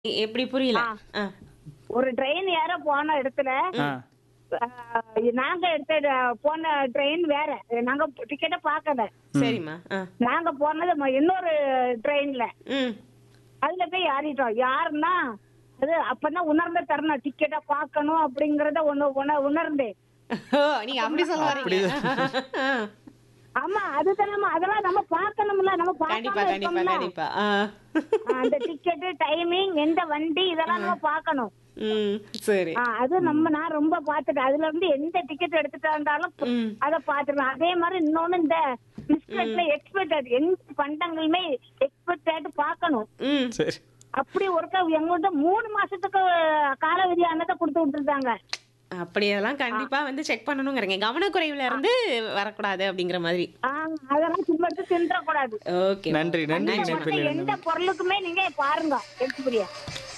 எ- எப்படி புரியல ஆ. ஒரு ட்ரெயின் ஏற போன இடத்துல ஆ ஆஹ், நாங்க எடுத்த ட- போன ட்ரெயின் வேற நாங்க டிக்கெட்ட பாக்கல சரிம்மா ஆ. நாங்க போனது ம- இன்னொரு ட்ரெயின்ல ம் அதுல போய் ஏறிட்டோம் யாருன்னா அது அப்பதான் உணர்ந்த தருணம் டிக்கெட்ட பாக்கணும் அப்படிங்கறத ஒண்ணு உண- உணர்ந்தேன் ஓ நீங்க அப்படி சொல்ல வரீங்க ஆ. ஆமா அதுதான் அதெல்லாம் நம்ம பார்க்கணும்ல நம்ம கண்டிப்பா பார்க்காம கண்டிப்பா இருக்கோம்ல. கண்டிப்பா ஆ. ஆ, அந்த டிக்கெட் டைமிங் எந்த வண்டி இதெல்லாம் நம்ம பார்க்கணும் ம் சரி ஆ, அது நம்ம நான் ரொம்ப பாத்துட்டேன் அதுல இருந்து எந்த டிக்கெட் எடுத்துட்டு இருந்தாலும் ம். அத பாத்துருவேன் அதே மாதிரி இன்னொன்னு இந்த பிஸ்கட்ல எக்ஸ்பெக்டட் எந்த பண்டங்களுமே எக்ஸ்பெக்டட் பார்க்கணும் ம் சரி அப்படி ஒருக்கா எங்கள்கிட்ட மூணு மாசத்துக்கு காலவிதி ஆனதை கொடுத்து விட்டுருந்தாங்க அப்படியெல்லாம் கண்டிப்பா வந்து செக் பண்ணணுங்கிறீங்க கவனக்குறைவுல இருந்து வரக்கூடாது அப்படிங்கிற மாதிரி ஆ, அதெல்லாம் சும்மா எடுத்து தின்றக்கூடாது ஓகே நன்றி நன்றி மத்த இணைப்பில் எந்த பொருளுக்குமே நீங்க பாருங்க எடுத்து புரிய